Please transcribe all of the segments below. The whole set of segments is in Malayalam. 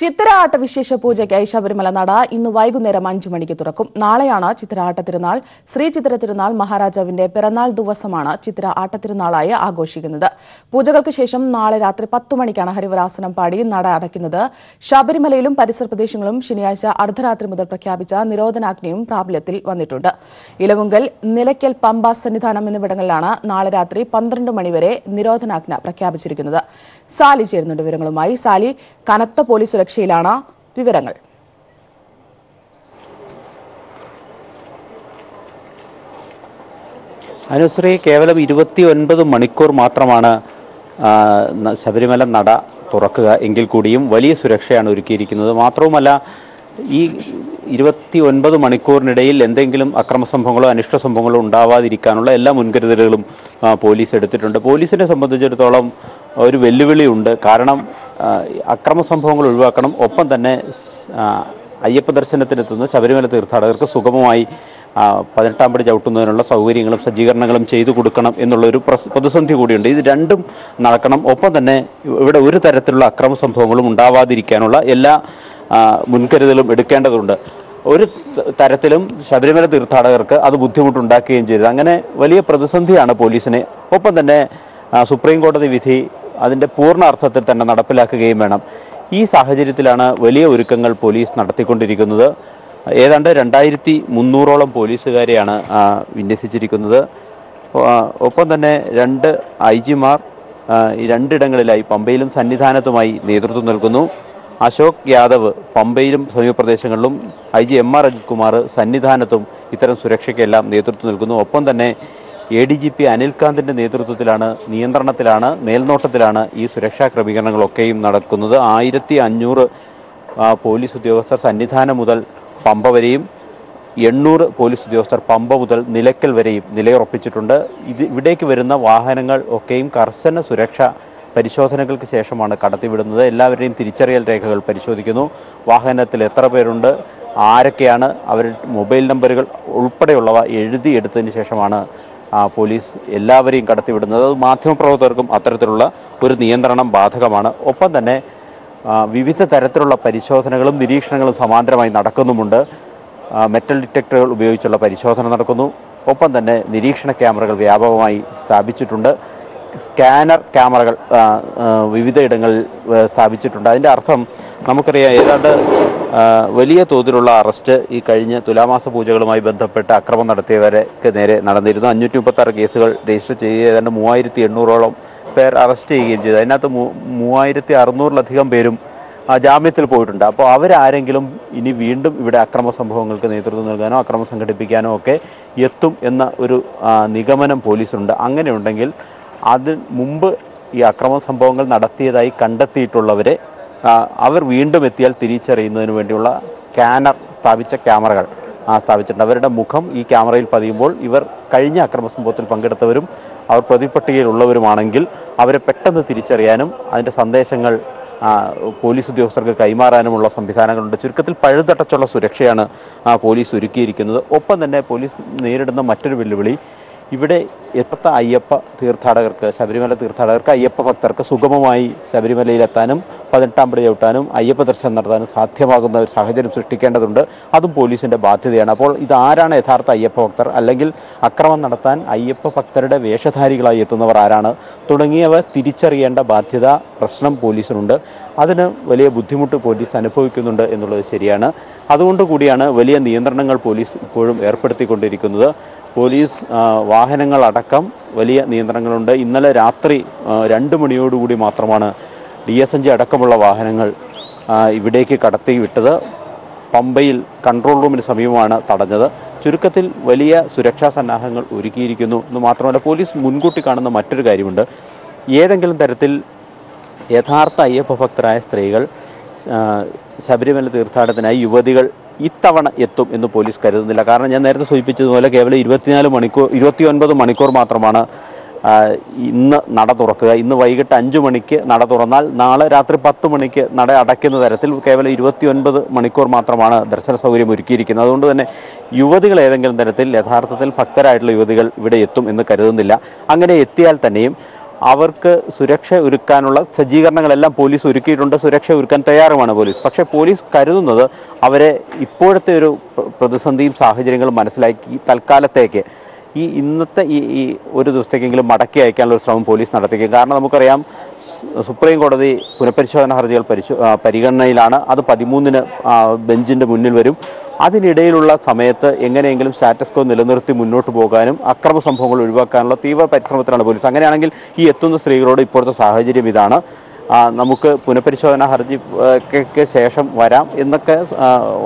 ചിത്തിരാട്ട വിശേഷ പൂജയ്ക്കായി ശബരിമല നട ഇന്ന് വൈകുന്നേരം അഞ്ചു മണിക്ക് തുറക്കും നാളെയാണ് ചിത്തിരാട്ട തിരുനാൾ ശ്രീ ചിത്തിര തിരുനാൾ മഹാരാജാവിന്റെ പിറന്നാൾ ദിവസമാണ് ചിത്തിര ആട്ടത്തിരുനാളായി ആഘോഷിക്കുന്നത് പൂജകൾക്ക് ശേഷം നാളെ രാത്രി പത്തു മണിക്കാണ് ഹരിവരാസനം പാടി നട അടയ്ക്കുന്നത് ശബരിമലയിലും പരിസര പ്രദേശങ്ങളും ശനിയാഴ്ച അർദ്ധരാത്രി മുതൽ പ്രഖ്യാപിച്ച നിരോധനാജ്ഞയും പ്രാബല്യത്തിൽ വന്നിട്ടുണ്ട് ഇലവുങ്കൽ നിലയ്ക്കൽ പമ്പ സന്നിധാനം എന്നിവിടങ്ങളിലാണ് നാളെ രാത്രി പന്ത്രണ്ട് മണിവരെ നിരോധനാജ്ഞ പ്രഖ്യാപിച്ചിരിക്കുന്നത് സാലി ചേരുന്നുണ്ട് വിവരങ്ങളുമായി സാലി കനത്ത പോലീസ് സുരക്ഷയിലാണ് വിവരങ്ങൾ അനുശ്രീ കേവലം ഇരുപത്തി ഒൻപത് മണിക്കൂർ മാത്രമാണ് ആ, ന- ശബരിമല നട തുറക്കുക എങ്കിൽ കൂടിയും വലിയ സുരക്ഷയാണ് ഒരുക്കിയിരിക്കുന്നത് മാത്രവുമല്ല ഈ ഇരുപത്തി ഒൻപത് മണിക്കൂറിനിടയിൽ എന്തെങ്കിലും അക്രമ സംഭവങ്ങളോ അനിഷ്ട സംഭവങ്ങളോ ഉണ്ടാവാതിരിക്കാനുള്ള എല്ലാ മുൻകരുതലുകളും ആ, പോലീസ് എടുത്തിട്ടുണ്ട് പോലീസിനെ സംബന്ധിച്ചിടത്തോളം ഒരു വെല്ലുവിളിയുണ്ട് കാരണം ആ, അക്രമ സംഭവങ്ങൾ ഒഴിവാക്കണം ഒപ്പം തന്നെ ആ, അയ്യപ്പ ദർശനത്തിനെത്തുന്ന ശബരിമല തീർത്ഥാടകർക്ക് സുഗമമായി ആ, പതിനെട്ടാം പടി ചവിട്ടുന്നതിനുള്ള സൗകര്യങ്ങളും സജ്ജീകരണങ്ങളും ചെയ്തു കൊടുക്കണം എന്നുള്ളൊരു പ്രസ് പ്രതിസന്ധി കൂടിയുണ്ട് ഇത് രണ്ടും നടക്കണം ഒപ്പം തന്നെ ഇവിടെ ഒരു തരത്തിലുള്ള അക്രമ സംഭവങ്ങളും ഉണ്ടാവാതിരിക്കാനുള്ള എല്ലാ ആ, മുൻകരുതലും എടുക്കേണ്ടതുണ്ട് ഒരു ത- തരത്തിലും ശബരിമല തീർത്ഥാടകർക്ക് അത് ബുദ്ധിമുട്ടുണ്ടാക്കുകയും ചെയ്തത് അങ്ങനെ വലിയ പ്രതിസന്ധിയാണ് പോലീസിനെ ഒപ്പം തന്നെ ആ, സുപ്രീം കോടതി വിധി അതിൻ്റെ പൂർണ്ണ അർത്ഥത്തിൽ തന്നെ നടപ്പിലാക്കുകയും വേണം ഈ സാഹചര്യത്തിലാണ് വലിയ ഒരുക്കങ്ങൾ പോലീസ് നടത്തിക്കൊണ്ടിരിക്കുന്നത് ഏതാണ്ട് രണ്ടായിരത്തി മുന്നൂറോളം പോലീസുകാരെയാണ് ആ, വിന്യസിച്ചിരിക്കുന്നത് ആ, ഒപ്പം തന്നെ രണ്ട് ഐ ജിമാർ ഈ രണ്ടിടങ്ങളിലായി പമ്പയിലും സന്നിധാനത്തുമായി നേതൃത്വം നൽകുന്നു അശോക് യാദവ് പമ്പയിലും സമീപപ്രദേശങ്ങളിലും I G M R Ajith Kumar സന്നിധാനത്തും ഇത്തരം സുരക്ഷയ്ക്കെല്ലാം നേതൃത്വം നൽകുന്നു ഒപ്പം തന്നെ എ ഡി ജി പി അനിൽകാന്തിൻ്റെ നേതൃത്വത്തിലാണ് നിയന്ത്രണത്തിലാണ് മേൽനോട്ടത്തിലാണ് ഈ സുരക്ഷാ ക്രമീകരണങ്ങളൊക്കെയും നടക്കുന്നത് ആയിരത്തി അഞ്ഞൂറ് പോലീസ് ഉദ്യോഗസ്ഥർ സന്നിധാനം മുതൽ പമ്പ വരെയും എണ്ണൂറ് പോലീസ് ഉദ്യോഗസ്ഥർ പമ്പ മുതൽ നിലയ്ക്കൽ വരെയും നിലയുറപ്പിച്ചിട്ടുണ്ട് ഇത് ഇവിടേക്ക് വരുന്ന വാഹനങ്ങൾ ഒക്കെയും കർശന സുരക്ഷ പരിശോധനകൾക്ക് ശേഷമാണ് കടത്തിവിടുന്നത് എല്ലാവരുടെയും തിരിച്ചറിയൽ രേഖകൾ പരിശോധിക്കുന്നു വാഹനത്തിൽ എത്ര പേരുണ്ട് ആരൊക്കെയാണ് അവരുടെ മൊബൈൽ നമ്പറുകൾ ഉൾപ്പെടെയുള്ളവ എഴുതിയെടുത്തതിന് ശേഷമാണ് ആ, പോലീസ് എല്ലാവരെയും കടത്തിവിടുന്നത് അത് മാധ്യമപ്രവർത്തകർക്കും അത്തരത്തിലുള്ള ഒരു നിയന്ത്രണം ബാധകമാണ് ഒപ്പം തന്നെ ആ, വിവിധ തരത്തിലുള്ള പരിശോധനകളും നിരീക്ഷണങ്ങളും സമാന്തരമായി നടക്കുന്നുമുണ്ട് ആ, മെറ്റൽ ഡിറ്റക്ടറുകൾ ഉപയോഗിച്ചുള്ള പരിശോധന നടക്കുന്നു ഒപ്പം തന്നെ നിരീക്ഷണ ക്യാമറകൾ വ്യാപകമായി സ്ഥാപിച്ചിട്ടുണ്ട് സ്കാനർ ക്യാമറകൾ ആ, ആ, വിവിധയിടങ്ങളിൽ ആ, സ്ഥാപിച്ചിട്ടുണ്ട് അതിൻ്റെ അർത്ഥം നമുക്കറിയാം ഏതാണ്ട് ആ, വലിയ തോതിലുള്ള അറസ്റ്റ് ഈ കഴിഞ്ഞ തുലാമാസ പൂജകളുമായി ബന്ധപ്പെട്ട് അക്രമം നടത്തിയവർക്ക് നേരെ നടന്നിരുന്നു അഞ്ഞൂറ്റി മുപ്പത്താറ് കേസുകൾ രജിസ്റ്റർ ചെയ്ത് ഏതാണ്ട് മൂവായിരത്തി എണ്ണൂറോളം പേർ അറസ്റ്റ് ചെയ്യുകയും ചെയ്തു അതിനകത്ത് മൂ- മൂവായിരത്തി അറുന്നൂറിലധികം പേരും ആ, ജാമ്യത്തിൽ പോയിട്ടുണ്ട് അപ്പോൾ അവരാരെങ്കിലും ഇനി വീണ്ടും ഇവിടെ അക്രമ സംഭവങ്ങൾക്ക് നേതൃത്വം നൽകാനോ അക്രമം സംഘടിപ്പിക്കാനോ ഒക്കെ എത്തും എന്ന ഒരു ആ, നിഗമനം പോലീസുണ്ട് അങ്ങനെയുണ്ടെങ്കിൽ അതിന് മുമ്പ് ഈ അക്രമ സംഭവങ്ങൾ നടത്തിയതായി കണ്ടെത്തിയിട്ടുള്ളവരെ ആ, അവർ വീണ്ടും എത്തിയാൽ തിരിച്ചറിയുന്നതിന് വേണ്ടിയുള്ള സ്കാനർ സ്ഥാപിച്ച ക്യാമറകൾ ആ, സ്ഥാപിച്ചിട്ടുണ്ട് അവരുടെ മുഖം ഈ ക്യാമറയിൽ പതിയുമ്പോൾ ഇവർ കഴിഞ്ഞ അക്രമ സംഭവത്തിൽ പങ്കെടുത്തവരും അവർ പ്രതിപട്ടികയിലുള്ളവരുമാണെങ്കിൽ അവരെ പെട്ടെന്ന് തിരിച്ചറിയാനും അതിൻ്റെ സന്ദേശങ്ങൾ ആ, പോലീസ് ഉദ്യോഗസ്ഥർക്ക് കൈമാറാനുമുള്ള സംവിധാനങ്ങളുണ്ട് ചുരുക്കത്തിൽ പഴുതടച്ചുള്ള സുരക്ഷയാണ് ആ, പോലീസ് ഒരുക്കിയിരിക്കുന്നത് ഒപ്പം തന്നെ പോലീസ് നേരിടുന്ന മറ്റൊരു വെല്ലുവിളി ഇവിടെ എത്താത്ത അയ്യപ്പ തീർത്ഥാടകർക്ക് ശബരിമല തീർത്ഥാടകർക്ക് അയ്യപ്പ ഭക്തർക്ക് സുഗമമായി ശബരിമലയിലെത്താനും പതിനെട്ടാം പടി ചവിട്ടാനും അയ്യപ്പ ദർശനം നടത്താനും സാധ്യമാകുന്ന ഒരു സാഹചര്യം സൃഷ്ടിക്കേണ്ടതുണ്ട് അതും പോലീസിൻ്റെ ബാധ്യതയാണ് അപ്പോൾ ഇതാരാണ് യഥാർത്ഥ അയ്യപ്പ ഭക്തർ അല്ലെങ്കിൽ അക്രമം നടത്താൻ അയ്യപ്പ ഭക്തരുടെ വേഷധാരികളായി എത്തുന്നവർ ആരാണ് തുടങ്ങിയവ തിരിച്ചറിയേണ്ട ബാധ്യത പ്രശ്നം പോലീസിനുണ്ട് അതിന് വലിയ ബുദ്ധിമുട്ട് പോലീസ് അനുഭവിക്കുന്നുണ്ട് എന്നുള്ളത് ശരിയാണ് അതുകൊണ്ട് കൂടിയാണ് വലിയ നിയന്ത്രണങ്ങൾ പോലീസ് ഇപ്പോഴും ഏർപ്പെടുത്തിക്കൊണ്ടിരിക്കുന്നത് പോലീസ് ആ, വാഹനങ്ങളടക്കം വലിയ നിയന്ത്രണങ്ങളുണ്ട് ഇന്നലെ രാത്രി ആ, രണ്ട് മണിയോടുകൂടി മാത്രമാണ് ഡി എസ് എൻ ജി അടക്കമുള്ള വാഹനങ്ങൾ ആ, ഇവിടേക്ക് കടത്തി വിട്ടത് പമ്പയിൽ കൺട്രോൾ റൂമിന് സമീപമാണ് തടഞ്ഞത് ചുരുക്കത്തിൽ വലിയ സുരക്ഷാ സന്നാഹങ്ങൾ ഒരുക്കിയിരിക്കുന്നു എന്ന് മാത്രമല്ല പോലീസ് മുൻകൂട്ടി കാണുന്ന മറ്റൊരു കാര്യമുണ്ട് ഏതെങ്കിലും തരത്തിൽ യഥാർത്ഥ അയ്യപ്പ ഭക്തരായ സ്ത്രീകൾ ആ, ശബരിമല തീർത്ഥാടനത്തിനായി യുവതികൾ ഇത്തവണ എത്തും എന്ന് പോലീസ് കരുതുന്നില്ല കാരണം ഞാൻ നേരത്തെ സൂചിപ്പിച്ചതുപോലെ കേവലം ഇരുപത്തിനാല് മണിക്കൂർ ഇരുപത്തി ഒൻപത് മണിക്കൂർ മാത്രമാണ് ആ, ഇന്ന് നട തുറക്കുക ഇന്ന് വൈകിട്ട് അഞ്ച് മണിക്ക് നട തുറന്നാൽ നാളെ രാത്രി പത്ത് മണിക്ക് നട അടയ്ക്കുന്ന തരത്തിൽ കേവലം ഇരുപത്തി ഒൻപത് മണിക്കൂർ മാത്രമാണ് ദർശന സൗകര്യം ഒരുക്കിയിരിക്കുന്നത് അതുകൊണ്ട് തന്നെ യുവതികൾ ഏതെങ്കിലും തരത്തിൽ യഥാർത്ഥത്തിൽ ഭക്തരായിട്ടുള്ള യുവതികൾ ഇവിടെ എത്തും എന്ന് കരുതുന്നില്ല അങ്ങനെ എത്തിയാൽ തന്നെയും അവർക്ക് സുരക്ഷ ഒരുക്കാനുള്ള സജ്ജീകരണങ്ങളെല്ലാം പോലീസ് ഒരുക്കിയിട്ടുണ്ട് സുരക്ഷ ഒരുക്കാൻ തയ്യാറുമാണ് പോലീസ് പക്ഷേ പോലീസ് കരുതുന്നത് അവരെ ഇപ്പോഴത്തെ ഒരു പ്ര- പ്രതിസന്ധിയും സാഹചര്യങ്ങളും മനസ്സിലാക്കി തൽക്കാലത്തേക്ക് ഈ ഇന്നത്തെ ഈ ഈ ഒരു ദിവസത്തേക്കെങ്കിലും മടക്കി അയക്കാനുള്ള ഒരു ശ്രമം പോലീസ് നടത്തിക്കും കാരണം നമുക്കറിയാം സ് സുപ്രീം കോടതി പുനഃപരിശോധന ഹർജികൾ പരിശോ ആ, പരിഗണനയിലാണ് അത് പതിമൂന്നിന് ആ, ബെഞ്ചിൻ്റെ മുന്നിൽ വരും അതിനിടയിലുള്ള സമയത്ത് എങ്ങനെയെങ്കിലും സ്റ്റാറ്റസ് കോ നിലനിർത്തി മുന്നോട്ട് പോകാനും അക്രമ സംഭവങ്ങൾ ഒഴിവാക്കാനുള്ള തീവ്ര പരിശ്രമത്തിലാണ് പോലീസ് അങ്ങനെയാണെങ്കിൽ ഈ എത്തുന്ന സ്ത്രീകളോട് ഇപ്പോഴത്തെ സാഹചര്യം ഇതാണ് ആ, നമുക്ക് പുനഃപരിശോധന ഹർജിക്ക് ശേഷം വരാം എന്നൊക്കെ ആ,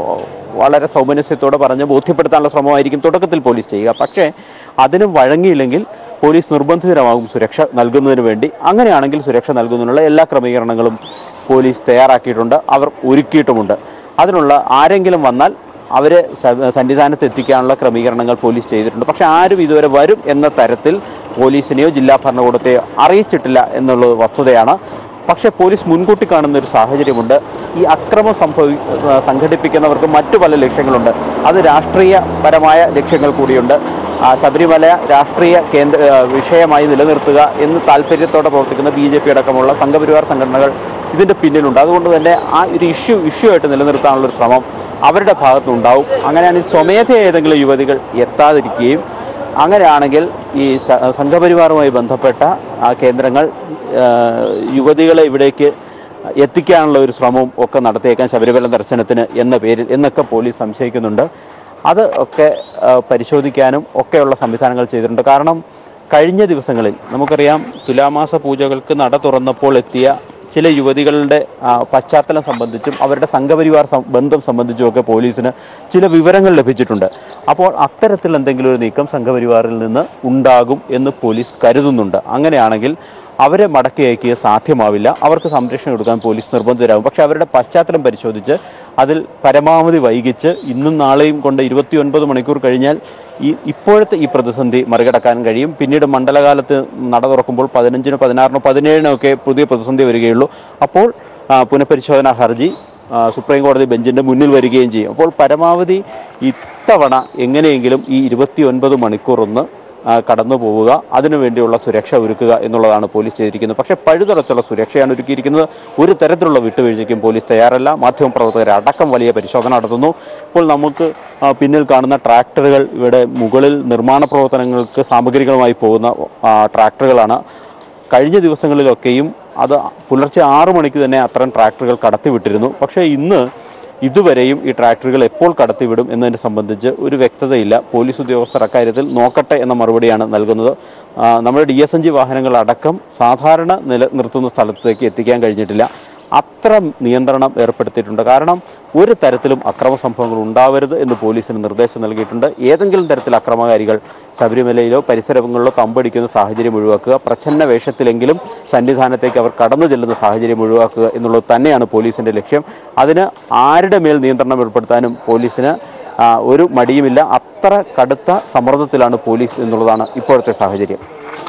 വളരെ സൗമനസ്യത്തോടെ പറഞ്ഞ് ബോധ്യപ്പെടുത്താനുള്ള ശ്രമമായിരിക്കും തുടക്കത്തിൽ പോലീസ് ചെയ്യുക പക്ഷേ അതിനും വഴങ്ങിയില്ലെങ്കിൽ പോലീസ് നിർബന്ധിതമാകും സുരക്ഷ നൽകുന്നതിന് വേണ്ടി അങ്ങനെയാണെങ്കിൽ സുരക്ഷ നൽകുന്നതിനുള്ള എല്ലാ ക്രമീകരണങ്ങളും പോലീസ് തയ്യാറാക്കിയിട്ടുണ്ട് അവർ ഒരുക്കിയിട്ടുമുണ്ട് അതിനുള്ള ആരെങ്കിലും വന്നാൽ അവരെ സ- സന്നിധാനത്ത് എത്തിക്കാനുള്ള ക്രമീകരണങ്ങൾ പോലീസ് ചെയ്തിട്ടുണ്ട് പക്ഷേ ആരും ഇതുവരെ വരും എന്ന തരത്തിൽ പോലീസിനെയോ ജില്ലാ ഭരണകൂടത്തെയോ അറിയിച്ചിട്ടില്ല എന്നുള്ളത് വസ്തുതയാണ് പക്ഷേ പോലീസ് മുൻകൂട്ടി കാണുന്ന ഒരു സാഹചര്യമുണ്ട് ഈ അക്രമം സംഭവി സംഘടിപ്പിക്കുന്നവർക്ക് മറ്റു പല ലക്ഷ്യങ്ങളുണ്ട് അത് രാഷ്ട്രീയപരമായ ലക്ഷ്യങ്ങൾ കൂടിയുണ്ട് ആ, ശബരിമല രാഷ്ട്രീയ കേന്ദ്ര ആ, വിഷയമായി നിലനിർത്തുക എന്ന് താല്പര്യത്തോടെ പ്രവർത്തിക്കുന്ന ബി ജെ പി അടക്കമുള്ള സംഘപരിവാർ സംഘടനകൾ ഇതിൻ്റെ പിന്നിലുണ്ട് അതുകൊണ്ട് തന്നെ ആ ഒരു ഇഷ്യൂ ഇഷ്യൂ ആയിട്ട് നിലനിർത്താനുള്ള ഒരു ശ്രമം അവരുടെ ഭാഗത്തുനിന്നുണ്ടാവും അങ്ങനെയാണെങ്കിൽ സ്വമേധയ ഏതെങ്കിലും യുവതികൾ എത്താതിരിക്കുകയും അങ്ങനെയാണെങ്കിൽ ഈ സ- സംഘപരിവാറുമായി ബന്ധപ്പെട്ട ആ കേന്ദ്രങ്ങൾ ആ, യുവതികളെ ഇവിടേക്ക് എത്തിക്കാനുള്ള ഒരു ശ്രമവും ഒക്കെ നടത്തിയേക്കാൻ ശബരിമല ദർശനത്തിന് എന്ന പേരിൽ എന്നൊക്കെ പോലീസ് സംശയിക്കുന്നുണ്ട് അത് ഒക്കെ ആ, പരിശോധിക്കാനും ഒക്കെയുള്ള സംവിധാനങ്ങൾ ചെയ്തിട്ടുണ്ട് കാരണം കഴിഞ്ഞ ദിവസങ്ങളിൽ നമുക്കറിയാം തുലാമാസ പൂജകൾക്ക് നട തുറന്നപ്പോൾ എത്തിയ ചില യുവതികളുടെ ആ, പശ്ചാത്തലം സംബന്ധിച്ചും അവരുടെ സംഘപരിവാർ സം- ബന്ധം സംബന്ധിച്ചും ഒക്കെ പോലീസിന് ചില വിവരങ്ങൾ ലഭിച്ചിട്ടുണ്ട് അപ്പോൾ അത്തരത്തിൽ എന്തെങ്കിലും ഒരു നീക്കം സംഘപരിവാറിൽ നിന്ന് ഉണ്ടാകും എന്ന് പോലീസ് കരുതുന്നുണ്ട് അങ്ങനെയാണെങ്കിൽ അവരെ മടക്കി അയക്കുക സാധ്യമാവില്ല അവർക്ക് സംരക്ഷണം കൊടുക്കാൻ പോലീസ് നിർബന്ധിതരാകും പക്ഷേ അവരുടെ പശ്ചാത്തലം പരിശോധിച്ച് അതിൽ പരമാവധി വൈകിച്ച് ഇന്നും നാളെയും കൊണ്ട് ഇരുപത്തിയൊൻപത് മണിക്കൂർ കഴിഞ്ഞാൽ ഈ ഇപ്പോഴത്തെ ഈ പ്രതിസന്ധി മറികടക്കാൻ കഴിയും പിന്നീട് മണ്ഡലകാലത്ത് നട തുറക്കുമ്പോൾ പതിനഞ്ചിനോ പതിനാറിനോ പതിനേഴിനോ ഒക്കെ പുതിയ പ്രതിസന്ധി വരികയുള്ളൂ അപ്പോൾ ആ, പുനഃപരിശോധനാ ഹർജി ആ, സുപ്രീം കോടതി ബെഞ്ചിൻ്റെ മുന്നിൽ വരികയും ചെയ്യും അപ്പോൾ പരമാവധി ഇത്തവണ എങ്ങനെയെങ്കിലും ഈ ഇരുപത്തിയൊൻപത് മണിക്കൂർ ഒന്ന് ആ, കടന്നു പോവുക അതിനുവേണ്ടിയുള്ള സുരക്ഷ ഒരുക്കുക എന്നുള്ളതാണ് പോലീസ് ചെയ്തിരിക്കുന്നത് പക്ഷേ പഴുതടച്ചുള്ള സുരക്ഷയാണ് ഒരുക്കിയിരിക്കുന്നത് ഒരു തരത്തിലുള്ള വിട്ടുവീഴ്ചയ്ക്കും പോലീസ് തയ്യാറല്ല മാധ്യമപ്രവർത്തകരെ അടക്കം വലിയ പരിശോധന നടത്തുന്നു ഇപ്പോൾ നമുക്ക് ആ, പിന്നിൽ കാണുന്ന ട്രാക്ടറുകൾ ഇവിടെ മുകളിൽ നിർമ്മാണ പ്രവർത്തനങ്ങൾക്ക് സാമഗ്രികളുമായി പോകുന്ന ആ, ട്രാക്ടറുകളാണ് കഴിഞ്ഞ ദിവസങ്ങളിലൊക്കെയും അത് പുലർച്ചെ ആറു മണിക്ക് തന്നെ അത്തരം ട്രാക്ടറുകൾ കടത്തിവിട്ടിരുന്നു പക്ഷേ ഇന്ന് ഇതുവരെയും ഈ ട്രാക്ടറുകൾ എപ്പോൾ കടത്തിവിടും എന്നതിനെ സംബന്ധിച്ച് ഒരു വ്യക്തതയില്ല പോലീസ് ഉദ്യോഗസ്ഥർ അക്കാര്യത്തിൽ നോക്കട്ടെ എന്ന മറുപടിയാണ് നൽകുന്നത് ആ, നമ്മുടെ ഡി എസ് എൻ ജി വാഹനങ്ങൾ അടക്കം സാധാരണ നില നിർത്തുന്ന സ്ഥലത്തേക്ക് എത്തിക്കാൻ കഴിഞ്ഞിട്ടില്ല അത്ര നിയന്ത്രണം ഏർപ്പെടുത്തിയിട്ടുണ്ട് കാരണം ഒരു തരത്തിലും അക്രമ സംഭവങ്ങൾ ഉണ്ടാവരുത് എന്ന് പോലീസിന് നിർദ്ദേശം നൽകിയിട്ടുണ്ട് ഏതെങ്കിലും തരത്തിൽ അക്രമകാരികൾ ശബരിമലയിലോ പരിസരങ്ങളിലോ തമ്പടിക്കുന്ന സാഹചര്യം ഒഴിവാക്കുക പ്രച്ഛന്ന വേഷത്തിലെങ്കിലും സന്നിധാനത്തേക്ക് അവർ കടന്നു ചെല്ലുന്ന സാഹചര്യം ഒഴിവാക്കുക എന്നുള്ളത് തന്നെയാണ് പോലീസിൻ്റെ ലക്ഷ്യം അതിന് ആരുടെ മേൽ നിയന്ത്രണം ഏർപ്പെടുത്താനും പോലീസിന് ആ, ഒരു മടിയുമില്ല അത്ര കടുത്ത സമ്മർദ്ദത്തിലാണ് പോലീസ് എന്നുള്ളതാണ് ഇപ്പോഴത്തെ സാഹചര്യം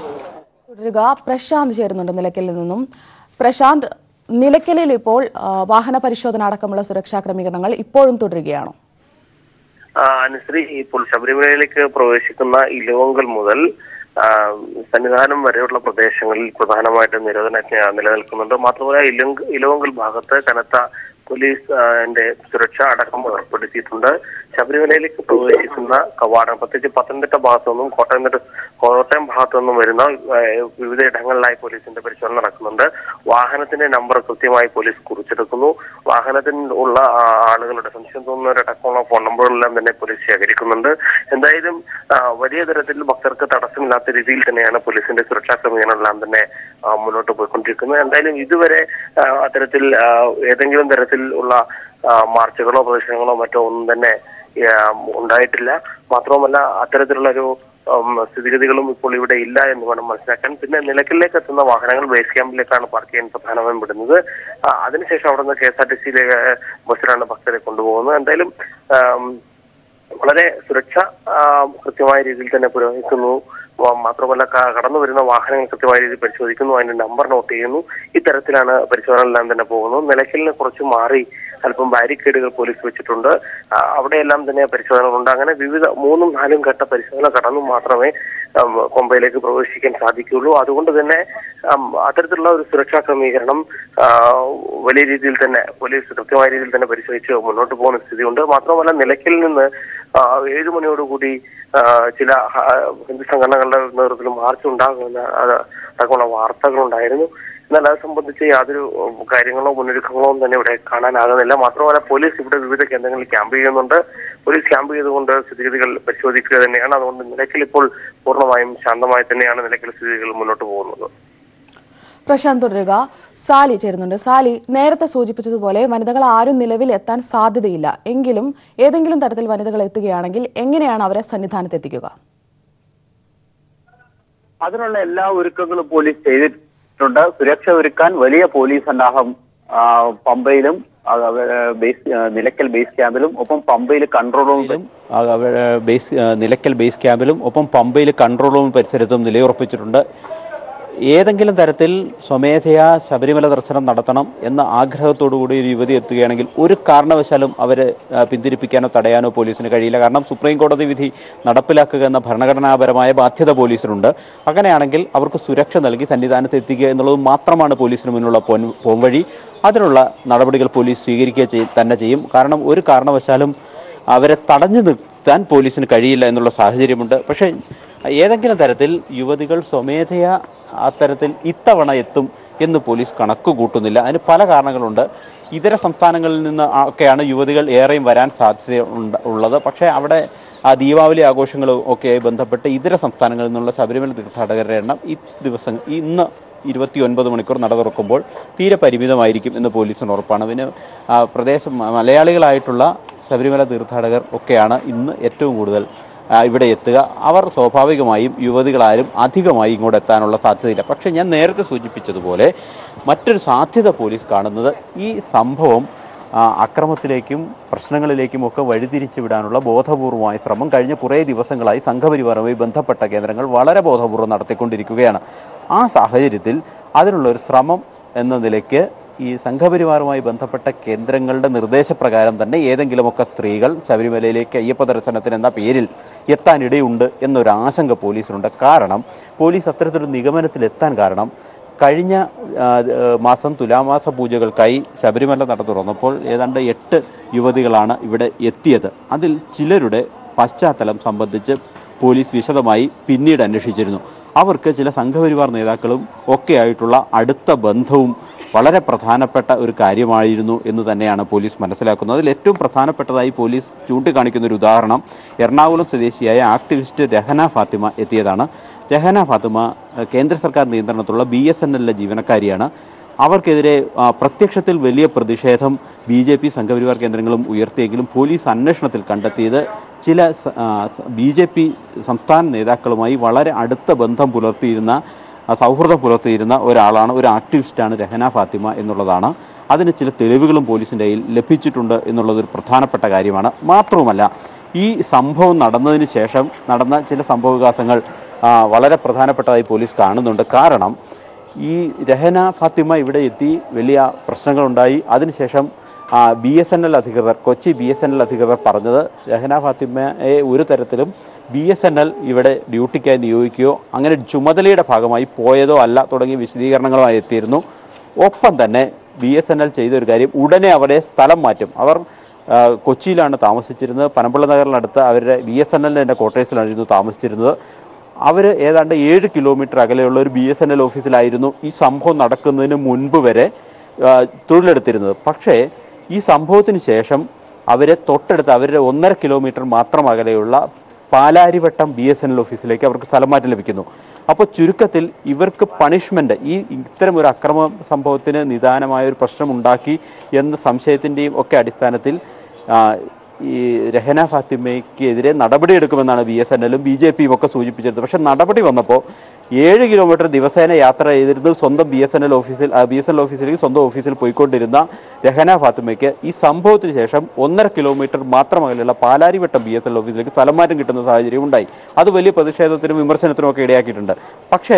തുടരുക പ്രശാന്ത് ചേരുന്നുണ്ട് നിലയ്ക്കലിൽ നിന്നും പ്രശാന്ത് നിലയ്ക്കലിൽ ഇപ്പോൾ ആ, വാഹന പരിശോധന അടക്കമുള്ള സുരക്ഷാ ക്രമീകരണങ്ങൾ ഇപ്പോഴും തുടരുകയാണോ ആ, അനുശ്രീ ഇപ്പോൾ ശബരിമലയിലേക്ക് പ്രവേശിക്കുന്ന ഇലവങ്കൽ മുതൽ ആ, സന്നിധാനം വരെയുള്ള പ്രദേശങ്ങളിൽ പ്രധാനമായിട്ടും നിരോധനാജ്ഞ നിലനിൽക്കുന്നുണ്ട് മാത്രമല്ല ഇലങ്ക ഇലവങ്കൽ ഭാഗത്ത് കനത്ത പോലീസ് ആ, ന്റെ സുരക്ഷ അടക്കം ഏർപ്പെടുത്തിയിട്ടുണ്ട് ശബരിമലയിലേക്ക് പ്രവേശിക്കുന്ന കവാടം പ്രത്യേകിച്ച് പത്തനംതിട്ട ഭാഗത്തു നിന്നും കോട്ടയം കോട്ടയം ഭാഗത്തു നിന്നും വരുന്ന ആ, വിവിധ ഇടങ്ങളിലായി പോലീസിന്റെ പരിശോധന നടക്കുന്നുണ്ട് വാഹനത്തിന്റെ നമ്പർ കൃത്യമായി പോലീസ് കുറിച്ചെടുക്കുന്നു വാഹനത്തിൽ ഉള്ള ആ, ആളുകളുടെ സംശയം തോന്നുന്നവരടക്കമുള്ള ഫോൺ നമ്പറുകളെല്ലാം തന്നെ പോലീസ് ശേഖരിക്കുന്നുണ്ട് എന്തായാലും ആ, വലിയ തരത്തിൽ ഭക്തർക്ക് തടസ്സമില്ലാത്ത രീതിയിൽ തന്നെയാണ് പോലീസിന്റെ സുരക്ഷാ ക്രമീകരണമെല്ലാം തന്നെ ആ, മുന്നോട്ട് പോയിക്കൊണ്ടിരിക്കുന്നത് എന്തായാലും ഇതുവരെ ആ, അത്തരത്തിൽ ആ, ഏതെങ്കിലും തരത്തിൽ ഉള്ള ആ, മാർച്ചുകളോ പ്രദർശനങ്ങളോ മറ്റോ ഒന്നും തന്നെ ആ, ഉണ്ടായിട്ടില്ല മാത്രവുമല്ല അത്തരത്തിലുള്ള ഒരു ഉം, സ്ഥിതിഗതികളും ഇപ്പോൾ ഇവിടെ ഇല്ല എന്ന് വേണം മനസ്സിലാക്കാൻ പിന്നെ നിലയ്ക്കലിലേക്ക് എത്തുന്ന വാഹനങ്ങൾ ബേസ് ക്യാമ്പിലേക്കാണ് പാർക്ക് ചെയ്യാൻ പ്രധാനമായും വിടുന്നത് ആ, അതിനുശേഷം അവിടെ നിന്ന് കെ എസ് ആർ ടി സിയിലെ ബസ്സിലാണ് ഭക്തരെ കൊണ്ടുപോകുന്നത് എന്തായാലും ആം, വളരെ സുരക്ഷ ആ, കൃത്യമായ രീതിയിൽ തന്നെ പുരോഗമിക്കുന്നു വ- മാത്രമല്ല ക- കടന്നു വരുന്ന വാഹനങ്ങൾ കൃത്യമായ രീതിയിൽ പരിശോധിക്കുന്നു അതിന്റെ നമ്പർ നോട്ട് ചെയ്യുന്നു ഇത്തരത്തിലാണ് പരിശോധനകളെല്ലാം തന്നെ പോകുന്നത് നിലയ്ക്കലിന് കുറച്ച് മാറി അല്പം ബാരിക്കേഡുകൾ പോലീസ് വെച്ചിട്ടുണ്ട് ആ, അവിടെയെല്ലാം തന്നെ പരിശോധനകളുണ്ട് അങ്ങനെ വിവിധ മൂന്നും നാലും ഘട്ട പരിശോധന കടന്നു മാത്രമേ ഉം, കൊമ്പയിലേക്ക് പ്രവേശിക്കാൻ സാധിക്കുകയുള്ളൂ അതുകൊണ്ട് തന്നെ ഉം, അത്തരത്തിലുള്ള ഒരു സുരക്ഷാ ക്രമീകരണം ആ, വലിയ രീതിയിൽ തന്നെ പോലീസ് കൃത്യമായ രീതിയിൽ തന്നെ പരിശോധിച്ച് മുന്നോട്ട് പോകുന്ന സ്ഥിതിയുണ്ട് മാത്രമല്ല നിലയ്ക്കൽ നിന്ന് ആ, ഏഴ് മണിയോടുകൂടി ആ, ചില ആ, ഹിന്ദു സംഘടനകളുടെ നേതൃത്വത്തിൽ മാർച്ച് ഉണ്ടാകുമെന്ന അത് അടക്കമുള്ള വാർത്തകളുണ്ടായിരുന്നു എന്നാൽ അത് സംബന്ധിച്ച് യാതൊരു ഉം, കാര്യങ്ങളോ മുന്നൊരുക്കങ്ങളോ ഒന്നും തന്നെ ഇവിടെ കാണാനാകുന്നില്ല മാത്രമല്ല പോലീസ് ഇവിടെ വിവിധ കേന്ദ്രങ്ങളിൽ ക്യാമ്പ് ചെയ്യുന്നുണ്ട് പോലീസ് ക്യാമ്പ് ചെയ്തുകൊണ്ട് സ്ഥിതിഗതികൾ പരിശോധിക്കുക തന്നെയാണ് അതുകൊണ്ട് നിലയ്ക്കൽ ഇപ്പോൾ പൂർണ്ണമായും ശാന്തമായി തന്നെയാണ് നിലയ്ക്കൽ സ്ഥിതികൾ മുന്നോട്ട് പോകുന്നത് പ്രശാന്ത് തുടരുക സാലി ചേരുന്നുണ്ട് സാലി നേരത്തെ സൂചിപ്പിച്ചതുപോലെ വനിതകൾ ആരും നിലവിൽ എത്താൻ സാധ്യതയില്ല എങ്കിലും ഏതെങ്കിലും തരത്തിൽ വനിതകൾ എത്തുകയാണെങ്കിൽ എങ്ങനെയാണ് അവരെ സന്നിധാനത്ത് എത്തിക്കുക അതിനുള്ള എല്ലാ ഒരുക്കങ്ങളും പോലീസ് ചെയ്തിട്ടുണ്ട് സുരക്ഷ ഒരുക്കാൻ വലിയ പോലീസ് സന്നാഹം ആ, പമ്പയിലും ആ, അവ- ബേസ് ആ, നിലയ്ക്കൽ ബേസ് ക്യാമ്പിലും ഒപ്പം പമ്പയിൽ കൺട്രോൾ റൂമിലും ആ, അവ- ബേസ് ആ, നിലയ്ക്കൽ ബേസ് ക്യാമ്പിലും ഒപ്പം പമ്പയിൽ കൺട്രോൾ റൂം പരിസരത്തും നിലയുറപ്പിച്ചിട്ടുണ്ട് ഏതെങ്കിലും തരത്തിൽ സ്വമേധയാ ശബരിമല ദർശനം നടത്തണം എന്ന ആഗ്രഹത്തോടുകൂടി ഒരു യുവതി എത്തുകയാണെങ്കിൽ ഒരു കാരണവശാലും അവരെ ആ, പിന്തിരിപ്പിക്കാനോ തടയാനോ പോലീസിന് കഴിയില്ല കാരണം സുപ്രീം കോടതി വിധി നടപ്പിലാക്കുക എന്ന ഭരണഘടനാപരമായ ബാധ്യത പോലീസിനുണ്ട് അങ്ങനെയാണെങ്കിൽ അവർക്ക് സുരക്ഷ നൽകി സന്നിധാനത്ത് എത്തിക്കുക എന്നുള്ളത് മാത്രമാണ് പോലീസിന് മുന്നിലുള്ള പോൻ പോംവഴി അതിനുള്ള നടപടികൾ പോലീസ് സ്വീകരിക്കുക ചെയ്- തന്നെ ചെയ്യും കാരണം ഒരു കാരണവശാലും അവരെ തടഞ്ഞു നിർത്താൻ പോലീസിന് കഴിയില്ല എന്നുള്ള സാഹചര്യമുണ്ട് പക്ഷേ ഏതെങ്കിലും തരത്തിൽ യുവതികൾ സ്വമേധയാ അത്തരത്തിൽ ഇത്തവണ എത്തും എന്ന് പോലീസ് കണക്ക് കൂട്ടുന്നില്ല അതിന് പല കാരണങ്ങളുണ്ട് ഇതര സംസ്ഥാനങ്ങളിൽ നിന്ന് ആ- ഒക്കെയാണ് യുവതികൾ ഏറെയും വരാൻ സാധ്യത ഉണ്ട്- ഉള്ളത് പക്ഷേ അവിടെ ആ ദീപാവലി ആഘോഷങ്ങളും ഒക്കെയായി ബന്ധപ്പെട്ട് ഇതര സംസ്ഥാനങ്ങളിൽ നിന്നുള്ള ശബരിമല തീർത്ഥാടകരുടെ എണ്ണം ഈ ദിവസം ഇന്ന് ഇരുപത്തി ഒൻപത് മണിക്കൂർ നട തുറക്കുമ്പോൾ തീരെ പരിമിതമായിരിക്കും എന്ന് പോലീസിന് ഉറപ്പാണ് പിന്നെ ആ, പ്രദേശം മലയാളികളായിട്ടുള്ള ശബരിമല തീർത്ഥാടകർ ഒക്കെയാണ് ഇന്ന് ഏറ്റവും കൂടുതൽ ആ, ഇവിടെ എത്തുക അവർ സ്വാഭാവികമായും യുവതികളാരും അധികമായി ഇങ്ങോട്ട് എത്താനുള്ള സാധ്യതയില്ല പക്ഷേ ഞാൻ നേരത്തെ സൂചിപ്പിച്ചതുപോലെ മറ്റൊരു സാധ്യത പോലീസ് കാണുന്നത് ഈ സംഭവം ആ, അക്രമത്തിലേക്കും പ്രശ്നങ്ങളിലേക്കും ഒക്കെ വഴിതിരിച്ചു വിടാനുള്ള ബോധപൂർവമായ ശ്രമം കഴിഞ്ഞ കുറേ ദിവസങ്ങളായി സംഘപരിവാരവുമായി ബന്ധപ്പെട്ട കേന്ദ്രങ്ങൾ വളരെ ബോധപൂർവ്വം നടത്തിക്കൊണ്ടിരിക്കുകയാണ് ആ സാഹചര്യത്തിൽ അതിനുള്ള ഒരു ശ്രമം എന്ന നിലയ്ക്ക് ഈ സംഘപരിവാറുമായി ബന്ധപ്പെട്ട കേന്ദ്രങ്ങളുടെ നിർദ്ദേശപ്രകാരം തന്നെ ഏതെങ്കിലുമൊക്കെ സ്ത്രീകൾ ശബരിമലയിലേക്ക് അയ്യപ്പ ദർശനത്തിന് എന്ന പേരിൽ എത്താനിടയുണ്ട് എന്നൊരു ആശങ്ക പോലീസിനുണ്ട് കാരണം പോലീസ് അത്തരത്തിലൊരു നിഗമനത്തിലെത്താൻ കാരണം കഴിഞ്ഞ ആ, ആ, മാസം തുലാമാസ പൂജകൾക്കായി ശബരിമല നട തുറന്നപ്പോൾ ഏതാണ്ട് എട്ട് യുവതികളാണ് ഇവിടെ എത്തിയത് അതിൽ ചിലരുടെ പശ്ചാത്തലം സംബന്ധിച്ച് പോലീസ് വിശദമായി പിന്നീട് അന്വേഷിച്ചിരുന്നു അവർക്ക് ചില സംഘപരിവാർ നേതാക്കളും ഒക്കെ ആയിട്ടുള്ള അടുത്ത ബന്ധവും വളരെ പ്രധാനപ്പെട്ട ഒരു കാര്യമായിരുന്നു എന്ന് തന്നെയാണ് പോലീസ് മനസ്സിലാക്കുന്നത് അതിൽ ഏറ്റവും പ്രധാനപ്പെട്ടതായി പോലീസ് ചൂണ്ടിക്കാണിക്കുന്ന ഒരു ഉദാഹരണം എറണാകുളം സ്വദേശിയായ ആക്ടിവിസ്റ്റ് രഹന ഫാത്തിമ എത്തിയതാണ് രഹന ഫാത്തിമ ഏഹ്, കേന്ദ്ര സർക്കാർ നിയന്ത്രണത്തിലുള്ള ബി എസ് എൻ എല്ലിലെ ജീവനക്കാരിയാണ് അവർക്കെതിരെ ആ, പ്രത്യക്ഷത്തിൽ വലിയ പ്രതിഷേധം ബി ജെ പി സംഘപരിവാർ കേന്ദ്രങ്ങളും ഉയർത്തിയെങ്കിലും പോലീസ് അന്വേഷണത്തിൽ കണ്ടെത്തിയത് ചില ബി ജെ പി സംസ്ഥാന നേതാക്കളുമായി വളരെ അടുത്ത ബന്ധം പുലർത്തിയിരുന്ന ആ, സൗഹൃദം പുലർത്തിയിരുന്ന ഒരാളാണ് ഒരു ആക്ടിവിസ്റ്റാണ് രഹന ഫാത്തിമ എന്നുള്ളതാണ് അതിന് ചില തെളിവുകളും പോലീസിൻ്റെ കയ്യിൽ ലഭിച്ചിട്ടുണ്ട് എന്നുള്ളത് ഒരു പ്രധാനപ്പെട്ട കാര്യമാണ് മാത്രവുമല്ല ഈ സംഭവം നടന്നതിന് ശേഷം നടന്ന ചില സംഭവവികാസങ്ങൾ ആ, വളരെ പ്രധാനപ്പെട്ടതായി പോലീസ് കാണുന്നുണ്ട് കാരണം ഈ രഹന ഫാത്തിമ ഇവിടെ എത്തി വലിയ പ്രശ്നങ്ങളുണ്ടായി അതിനുശേഷം ബി എസ് എൻ എൽ അധികൃതർ Kochi B S N L അധികൃതർ പറഞ്ഞത് രഹന ഫാത്തിമയെ ഒരു തരത്തിലും ബി എസ് എൻ എൽ ഇവിടെ ഡ്യൂട്ടിക്കായി നിയോഗിക്കുകയോ അങ്ങനെ ചുമതലയുടെ ഭാഗമായി പോയതോ അല്ല തുടങ്ങിയ വിശദീകരണങ്ങളുമായി എത്തിയിരുന്നു ഒപ്പം തന്നെ ബി എസ് എൻ എൽ ചെയ്ത ഒരു കാര്യം ഉടനെ അവരെ സ്ഥലം മാറ്റും അവർ ആ, കൊച്ചിയിലാണ് താമസിച്ചിരുന്നത് പനമ്പള്ള നഗറിനടുത്ത് അവരുടെ ബി എസ് എൻ എല്ലിൻ്റെ ക്വാർട്ടേഴ്സിലായിരുന്നു താമസിച്ചിരുന്നത് അവർ ഏതാണ്ട് ഏഴ് കിലോമീറ്റർ അകലെയുള്ള ഒരു ബി എസ് എൻ എൽ ഓഫീസിലായിരുന്നു ഈ സംഭവം നടക്കുന്നതിന് മുൻപ് വരെ ആ, തൊഴിലെടുത്തിരുന്നത് പക്ഷേ ഈ സംഭവത്തിന് ശേഷം അവരെ തൊട്ടടുത്ത് അവരുടെ ഒന്നര കിലോമീറ്റർ മാത്രം അകലെയുള്ള Palarivattom B S N L ഓഫീസിലേക്ക് അവർക്ക് സ്ഥലം മാറ്റം ലഭിക്കുന്നു അപ്പോൾ ചുരുക്കത്തിൽ ഇവർക്ക് പണിഷ്മെൻ്റ് ഈ ഇത്തരം ഒരു അക്രമ സംഭവത്തിന് നിദാനമായ ഒരു പ്രശ്നം ഉണ്ടാക്കി എന്ന സംശയത്തിൻ്റെയും ഒക്കെ അടിസ്ഥാനത്തിൽ ആ, ഈ രഹന ഫാത്തിമയ്ക്ക് എതിരെ നടപടിയെടുക്കുമെന്നാണ് ബി എസ് എൻ എല്ലും ബി ജെ പിയും ഒക്കെ സൂചിപ്പിച്ചിരുന്നത് പക്ഷേ നടപടി വന്നപ്പോൾ ഏഴ് കിലോമീറ്റർ ദിവസേന യാത്ര ചെയ്തിരുന്നത് സ്വന്തം ബി എസ് എൻ എൽ ഓഫീസിൽ ബി എസ് എൻ എൽ ഓഫീസിലേക്ക് സ്വന്തം ഓഫീസിൽ പോയിക്കൊണ്ടിരുന്ന രഹന ഫാത്തിമയ്ക്ക് ഈ സംഭവത്തിന് ശേഷം ഒന്നര കിലോമീറ്റർ മാത്രം അകലെയുള്ള പാലാരിവട്ടം ബി എസ് എൽ ഓഫീസിലേക്ക് സ്ഥലം മാറ്റം കിട്ടുന്ന സാഹചര്യം ഉണ്ടായി അത് വലിയ പ്രതിഷേധത്തിനും വിമർശനത്തിനും ഒക്കെ ഇടയാക്കിയിട്ടുണ്ട് പക്ഷേ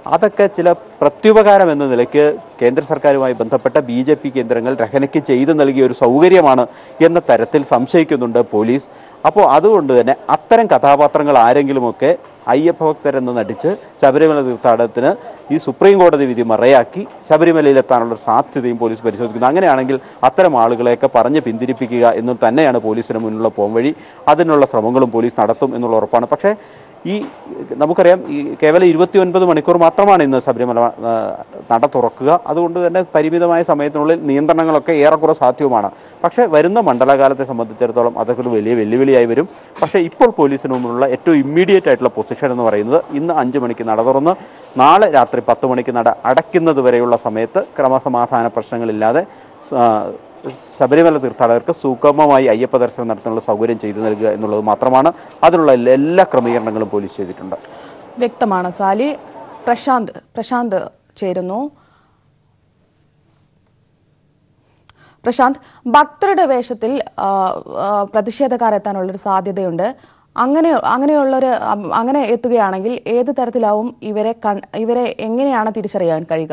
അതൊക്കെ ചില പ്രത്യുപകാരം എന്ന നിലയ്ക്ക് കേന്ദ്ര സർക്കാരുമായി ബന്ധപ്പെട്ട ബി ജെ പി കേന്ദ്രങ്ങൾ രഹനയ്ക്ക് ചെയ്തു നൽകിയ ഒരു സൗകര്യമാണ് എന്ന തരത്തിൽ സംശയിക്കുന്നുണ്ട് പോലീസ് അപ്പോൾ അതുകൊണ്ട് തന്നെ അത്തരം കഥാപാത്രങ്ങൾ ആരെങ്കിലുമൊക്കെ അയ്യപ്പ ഭക്തരെന്ന് നടിച്ച് ശബരിമല തീർത്ഥാടനത്തിന് ഈ സുപ്രീം കോടതി വിധി മറയാക്കി ശബരിമലയിലെത്താനുള്ള സാധ്യതയും പോലീസ് പരിശോധിക്കുന്നു അങ്ങനെയാണെങ്കിൽ അത്തരം ആളുകളെയൊക്കെ പറഞ്ഞ് പിന്തിരിപ്പിക്കുക എന്ന് തന്നെയാണ് പോലീസിന് മുന്നിലുള്ള പോംവഴി അതിനുള്ള ശ്രമങ്ങളും പോലീസ് നടത്തും എന്നുള്ള ഉറപ്പാണ് പക്ഷേ ഈ നമുക്കറിയാം ഈ കേവലം ഇരുപത്തി ഒൻപത് മണിക്കൂർ മാത്രമാണ് ഇന്ന് ശബരിമല ആ, നട തുറക്കുക അതുകൊണ്ട് തന്നെ പരിമിതമായ സമയത്തിനുള്ളിൽ നിയന്ത്രണങ്ങളൊക്കെ ഏറെക്കുറെ സാധ്യവുമാണ് പക്ഷേ വരുന്ന മണ്ഡലകാലത്തെ സംബന്ധിച്ചിടത്തോളം അതൊക്കെ ഒരു വലിയ വെല്ലുവിളിയായി വരും പക്ഷേ ഇപ്പോൾ പോലീസിന് മുമ്പിലുള്ള ഏറ്റവും ഇമ്മീഡിയറ്റ് ആയിട്ടുള്ള പൊസിഷൻ എന്ന് പറയുന്നത് ഇന്ന് അഞ്ച് മണിക്ക് നട തുറന്ന് നാളെ രാത്രി പത്ത് മണിക്ക് നട അടയ്ക്കുന്നത് വരെയുള്ള സമയത്ത് ക്രമസമാധാന പ്രശ്നങ്ങളില്ലാതെ ആ, ശബരിമല തീർത്ഥാടകർക്ക് സുഗമമായി അയ്യപ്പ ദർശനം നടത്താനുള്ള സൗകര്യം ചെയ്തു നൽകുക എന്നുള്ളത് മാത്രമാണ് അതിനുള്ള എല്ലാ- എല്ലാ ക്രമീകരണങ്ങളും പോലീസ് ചെയ്തിട്ടുണ്ട് വ്യക്തമാണ് സാലി പ്രശാന്ത് പ്രശാന്ത് ചേരുന്നു പ്രശാന്ത് ഭക്തരുടെ വേഷത്തിൽ ആ, ആ, പ്രതിഷേധക്കാർ എത്താനുള്ളൊരു സാധ്യതയുണ്ട് അങ്ങനെ അങ്ങനെയുള്ളൊരു അം, അങ്ങനെ എത്തുകയാണെങ്കിൽ ഏത് തരത്തിലാവും ഇവരെ കൺ ഇവരെ എങ്ങനെയാണ് തിരിച്ചറിയാൻ കഴിയുക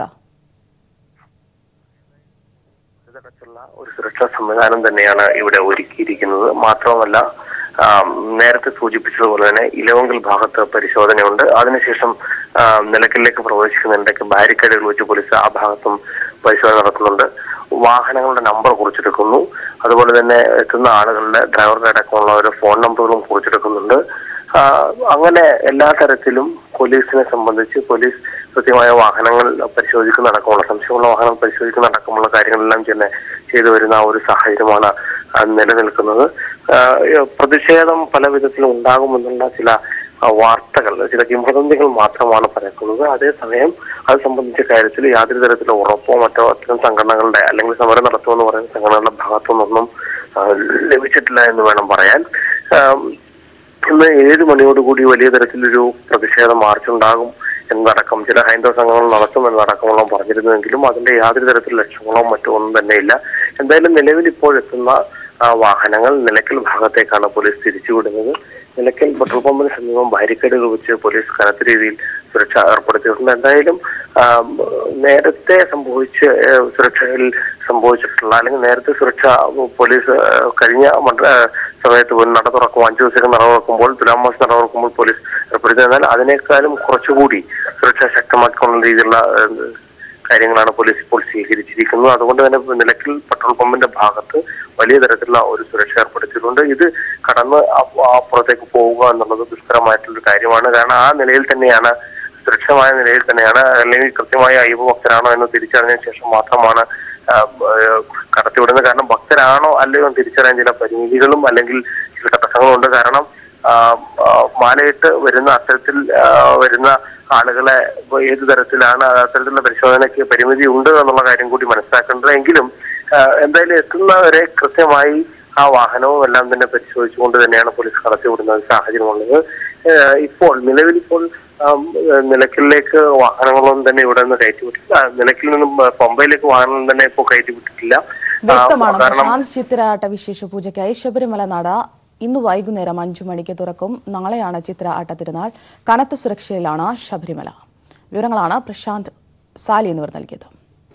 ഇതടച്ചുള്ള ഒരു സുരക്ഷാ സംവിധാനം തന്നെയാണ് ഇവിടെ ഒരുക്കിയിരിക്കുന്നത് മാത്രമല്ല ആം, നേരത്തെ സൂചിപ്പിച്ചതുപോലെ തന്നെ ഇലവങ്കൽ ഭാഗത്ത് പരിശോധനയുണ്ട് അതിനുശേഷം ആം, നിലയ്ക്കലിലേക്ക് പ്രവേശിക്കുന്നിടയ്ക്ക് ബാരിക്കേഡുകൾ വെച്ച് പോലീസ് ആ ഭാഗത്തും പരിശോധന നടത്തുന്നുണ്ട് വാഹനങ്ങളുടെ നമ്പർ കുറിച്ചെടുക്കുന്നു അതുപോലെ തന്നെ എത്തുന്ന ആളുകളുടെ ഡ്രൈവറുടെ അടക്കമുള്ളവരുടെ ഫോൺ നമ്പറുകളും കുറിച്ചെടുക്കുന്നുണ്ട് ആ, അങ്ങനെ എല്ലാ തരത്തിലും പോലീസിനെ സംബന്ധിച്ച് പോലീസ് കൃത്യമായ വാഹനങ്ങൾ പരിശോധിക്കുന്ന അടക്കമുള്ള സംശയമുള്ള വാഹനം പരിശോധിക്കുന്ന അടക്കമുള്ള കാര്യങ്ങളെല്ലാം തന്നെ ചെയ്തു വരുന്ന ആ ഒരു സാഹചര്യമാണ് ആ, നിലനിൽക്കുന്നത് ആ, പ്രതിഷേധം പല വിധത്തിലും ഉണ്ടാകുമെന്നുള്ള ചില ആ, വാർത്തകൾ ചില കിംവദന്തികൾ മാത്രമാണ് പരക്കുന്നത് അതേസമയം അത് സംബന്ധിച്ച കാര്യത്തിൽ യാതൊരു തരത്തിലുള്ള ഉറപ്പോ മറ്റോ അത്തരം സംഘടനകളുടെ അല്ലെങ്കിൽ സമരം നടത്തുമെന്ന് പറയുന്ന സംഘടനകളുടെ ഭാഗത്തുനിന്നൊന്നും ആ, ലഭിച്ചിട്ടില്ല എന്ന് വേണം പറയാൻ ആം, ഇന്ന് ഏഴ് മണിയോടുകൂടി വലിയ തരത്തിലൊരു പ്രതിഷേധ മാർച്ച് ഉണ്ടാകും എന്നതടക്കം ചില ഹൈന്ദവ സംഘങ്ങൾ നടത്തും എന്നതടക്കമുള്ള പറഞ്ഞിരുന്നുവെങ്കിലും അതിന്റെ യാതൊരു തരത്തിലുള്ള ലക്ഷ്യങ്ങളോ മറ്റോ ഒന്നും തന്നെയില്ല എന്തായാലും നിലവിൽ ഇപ്പോൾ എത്തുന്ന ആ, വാഹനങ്ങൾ നിലയ്ക്കൽ ഭാഗത്തേക്കാണ് പോലീസ് തിരിച്ചുവിടുന്നത് നിലയ്ക്കൽ പെട്രോൾ പമ്പിന് സമീപം ബാരിക്കേഡുകൾ വെച്ച് പോലീസ് കനത്ത രീതിയിൽ സുരക്ഷ ഏർപ്പെടുത്തിയിട്ടുണ്ട് എന്തായാലും ആ, നേരത്തെ സംഭവിച്ച ഏ, സുരക്ഷയിൽ സംഭവിച്ചിട്ടുള്ള അല്ലെങ്കിൽ നേരത്തെ സുരക്ഷ പോലീസ് ആ, കഴിഞ്ഞ മണ്ഡ- ആ, സമയത്ത് പോലും നട തുറക്കും അഞ്ചു ദിവസം നട തുറക്കുമ്പോൾ തുലാമാസം നട തുറക്കുമ്പോൾ പോലീസ് ഏർപ്പെടുത്തി എന്നാൽ അതിനേക്കാളും കുറച്ചുകൂടി സുരക്ഷ ശക്തമാക്കിക്കൊണ്ടുള്ള രീതിയിലുള്ള ആ, കാര്യങ്ങളാണ് പോലീസ് ഇപ്പോൾ സ്വീകരിച്ചിരിക്കുന്നത് അതുകൊണ്ട് തന്നെ നിലയ്ക്കൽ പെട്രോൾ പമ്പിന്റെ ഭാഗത്ത് വലിയ തരത്തിലുള്ള ഒരു സുരക്ഷ ഏർപ്പെടുത്തിയിട്ടുണ്ട് ഇത് കടന്ന് അപ്പ- അപ്പുറത്തേക്ക് പോവുക എന്നുള്ളത് ദുഷ്കരമായിട്ടുള്ള ഒരു കാര്യമാണ് കാരണം ആ നിലയിൽ തന്നെയാണ് സുരക്ഷിതമായ നിലയിൽ തന്നെയാണ് അല്ലെങ്കിൽ കൃത്യമായ അയ്യപ്പ ഭക്തരാണോ എന്ന് തിരിച്ചറിഞ്ഞതിന് ശേഷം മാത്രമാണ് ആ, ഏഹ്, കടത്തിവിടുന്നത് കാരണം ഭക്തരാണോ അല്ലയോ എന്ന് തിരിച്ചറിയാൻ ചില പരിമിതികളും അല്ലെങ്കിൽ ചില തടസ്സങ്ങളും ഉണ്ട് കാരണം ആ, ആ, മാലയിട്ട് വരുന്ന അത്തരത്തിൽ ആ, വരുന്ന ആളുകളെ ഇപ്പൊ ഏത് തരത്തിലാണ് അത്തരത്തിലുള്ള പരിശോധനയ്ക്ക് പരിമിതി ഉണ്ട് എന്നുള്ള കാര്യം കൂടി മനസ്സിലാക്കേണ്ടത് എങ്കിലും ആ, എന്തായാലും എത്തുന്നവരെ കൃത്യമായി ആ വാഹനവും എല്ലാം തന്നെ പരിശോധിച്ചുകൊണ്ട് തന്നെയാണ് പോലീസ് കടത്തിവിടുന്ന ഒരു സാഹചര്യമുള്ളത് ആ, ഇപ്പോൾ നിലവിൽ ഇപ്പോൾ ആം, നിലയ്ക്കലിലേക്ക് വാഹനങ്ങളൊന്നും തന്നെ ഇവിടെ നിന്ന് കയറ്റിവിട്ടില്ല നിലയ്ക്കിൽ നിന്നും ആ, പമ്പയിലേക്ക് വാഹനം തന്നെ ഇപ്പോൾ കയറ്റിവിട്ടിട്ടില്ല ആ, വ്യക്തമാണ് കാരണം പ്രശാന്ത് ചിത്തിരാട്ട വിശേഷ പൂജയ്ക്കായി ശബരിമല നട ഇന്ന് വൈകുന്നേരം അഞ്ചു മണിക്ക് തുറക്കും നാളെയാണ് ചിത്ര ആട്ട തിരുനാൾ കനത്ത സുരക്ഷയിലാണ് ശബരിമല വിവരങ്ങളാണ് പ്രശാന്ത് സാലി എന്നിവർ നൽകിയത്